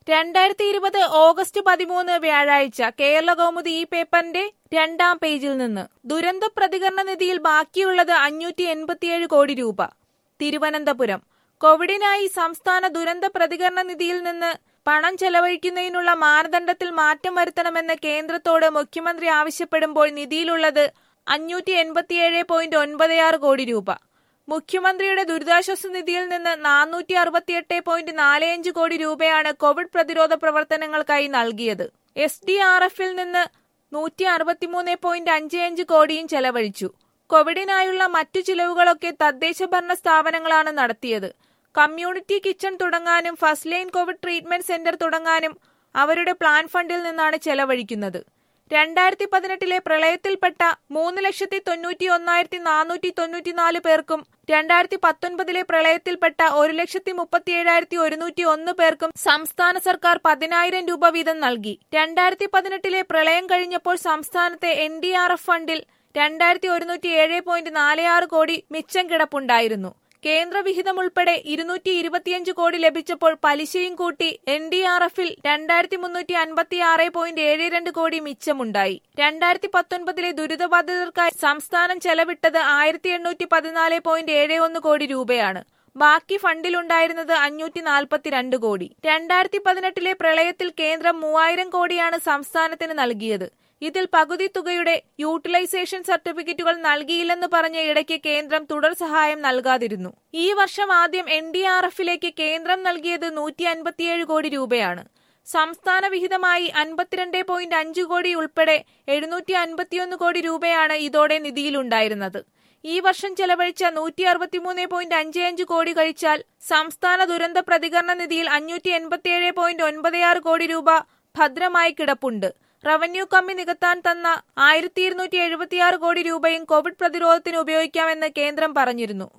രണ്ടായിരത്തി ഇരുപത് ഓഗസ്റ്റ് പതിമൂന്ന് വ്യാഴാഴ്ച കേരള കൗമുദി ഈ പേപ്പറിന്റെ രണ്ടാം പേജിൽ നിന്ന് ദുരന്ത പ്രതികരണ നിധിയിൽ ബാക്കിയുള്ളത് അഞ്ഞൂറ്റി എൺപത്തിയേഴ് കോടി രൂപ തിരുവനന്തപുരം കോവിഡിനായി സംസ്ഥാന ദുരന്ത പ്രതികരണ നിധിയിൽ നിന്ന് പണം ചെലവഴിക്കുന്നതിനുള്ള മാനദണ്ഡത്തിൽ മാറ്റം വരുത്തണമെന്ന് കേന്ദ്രത്തോട് മുഖ്യമന്ത്രി ആവശ്യപ്പെടുമ്പോൾ നിധിയിലുള്ളത് അഞ്ഞൂറ്റി എൺപത്തിയേഴ് പോയിന്റ് ഒൻപത് ആറ് കോടി രൂപ മുഖ്യമന്ത്രിയുടെ ദുരിതാശ്വാസ നിധിയിൽ നിന്ന് നാനൂറ്റി അറുപത്തിയെട്ട് പോയിന്റ് നാല് അഞ്ച് കോടി രൂപയാണ് കോവിഡ് പ്രതിരോധ പ്രവർത്തനങ്ങൾക്കായി നൽകിയത് എസ് ഡി ആർ എഫിൽ നിന്ന് നൂറ്റി അറുപത്തിമൂന്ന് പോയിന്റ് അഞ്ച് അഞ്ച് കോടിയും ചെലവഴിച്ചു കോവിഡിനായുള്ള മറ്റു ചിലവുകളൊക്കെ തദ്ദേശ ഭരണ സ്ഥാപനങ്ങളാണ് നടത്തിയത് കമ്മ്യൂണിറ്റി കിച്ചൺ തുടങ്ങാനും first line covid treatment centre തുടങ്ങാനും അവരുടെ പ്ലാൻ ഫണ്ടിൽ നിന്നാണ് ചെലവഴിക്കുന്നത് രണ്ടായിരത്തി പതിനെട്ടിലെ പ്രളയത്തിൽപ്പെട്ട മൂന്ന് ലക്ഷത്തി തൊണ്ണൂറ്റി ഒന്നായിരത്തി നാനൂറ്റി തൊണ്ണൂറ്റിനാല് പേർക്കും രണ്ടായിരത്തി പത്തൊൻപതിലെ പ്രളയത്തിൽപ്പെട്ട ഒരു ലക്ഷത്തി മുപ്പത്തി ഏഴായിരത്തി ഒരുന്നൂറ്റി ഒന്ന് പേർക്കും സംസ്ഥാന സർക്കാർ പതിനായിരം രൂപ വീതം നൽകി രണ്ടായിരത്തി പതിനെട്ടിലെ പ്രളയം കഴിഞ്ഞപ്പോൾ സംസ്ഥാനത്തെ എൻ ഡി ആർ എഫ് ഫണ്ടിൽ രണ്ടായിരത്തി ഒരുന്നൂറ്റി ഏഴ് പോയിന്റ് നാല് ആറ് കോടി മിച്ചം കിടപ്പുണ്ടായിരുന്നു കേന്ദ്രവിഹിതം ഉൾപ്പെടെ ഇരുന്നൂറ്റി ഇരുപത്തിയഞ്ച് കോടി ലഭിച്ചപ്പോൾ പലിശയും കൂട്ടി എൻ ഡി ആർ എഫിൽ രണ്ടായിരത്തി മുന്നൂറ്റി അൻപത്തി ആറ് പോയിന്റ് ഏഴ് രണ്ട് കോടി മിച്ചമുണ്ടായി രണ്ടായിരത്തി പത്തൊൻപതിലെ ദുരിതബാധിതർക്കായി സംസ്ഥാനം ചെലവിട്ടത് ആയിരത്തി എണ്ണൂറ്റി പതിനാല് പോയിന്റ് ഏഴ് ഒന്ന് കോടി രൂപയാണ് ബാക്കി ഫണ്ടിലുണ്ടായിരുന്നത് അഞ്ഞൂറ്റി നാൽപ്പത്തിരണ്ട് കോടി രണ്ടായിരത്തി പതിനെട്ടിലെ പ്രളയത്തിൽ കേന്ദ്രം മൂവായിരം കോടിയാണ് സംസ്ഥാനത്തിന് നൽകിയത് ഇതിൽ പകുതി തുകയുടെ യൂട്ടിലൈസേഷൻ സർട്ടിഫിക്കറ്റുകൾ നൽകിയില്ലെന്ന് പറഞ്ഞ ഇടയ്ക്ക് കേന്ദ്രം തുടർ സഹായം നൽകാതിരുന്നു ഈ വർഷം ആദ്യം എൻ ഡി ആർ എഫിലേക്ക് കേന്ദ്രം നൽകിയത് നൂറ്റി അൻപത്തിയേഴ് കോടി രൂപയാണ് സംസ്ഥാന വിഹിതമായി അൻപത്തിരണ്ട് പോയിന്റ് അഞ്ച് കോടി ഉൾപ്പെടെ എഴുന്നൂറ്റി അൻപത്തിയൊന്ന് കോടി രൂപയാണ് ഇതോടെ നിധിയിലുണ്ടായിരുന്നത് ഈ വർഷം ചെലവഴിച്ച നൂറ്റി അറുപത്തിമൂന്ന് പോയിന്റ് അഞ്ച് അഞ്ച് കോടി കഴിച്ചാൽ സംസ്ഥാന ദുരന്ത പ്രതികരണ നിധിയിൽ അഞ്ഞൂറ്റി എൺപത്തിയേഴ് പോയിന്റ് ഒൻപത് ആറ് കോടി രൂപ ഭദ്രമായി കിടപ്പുണ്ട് റവന്യൂ കമ്മി നികത്താൻ തന്ന ആയിരത്തി ഇരുന്നൂറ്റി എഴുപത്തിയാറ് കോടി രൂപയും കോവിഡ് പ്രതിരോധത്തിന് ഉപയോഗിക്കാമെന്ന് കേന്ദ്രം പറഞ്ഞിരുന്നു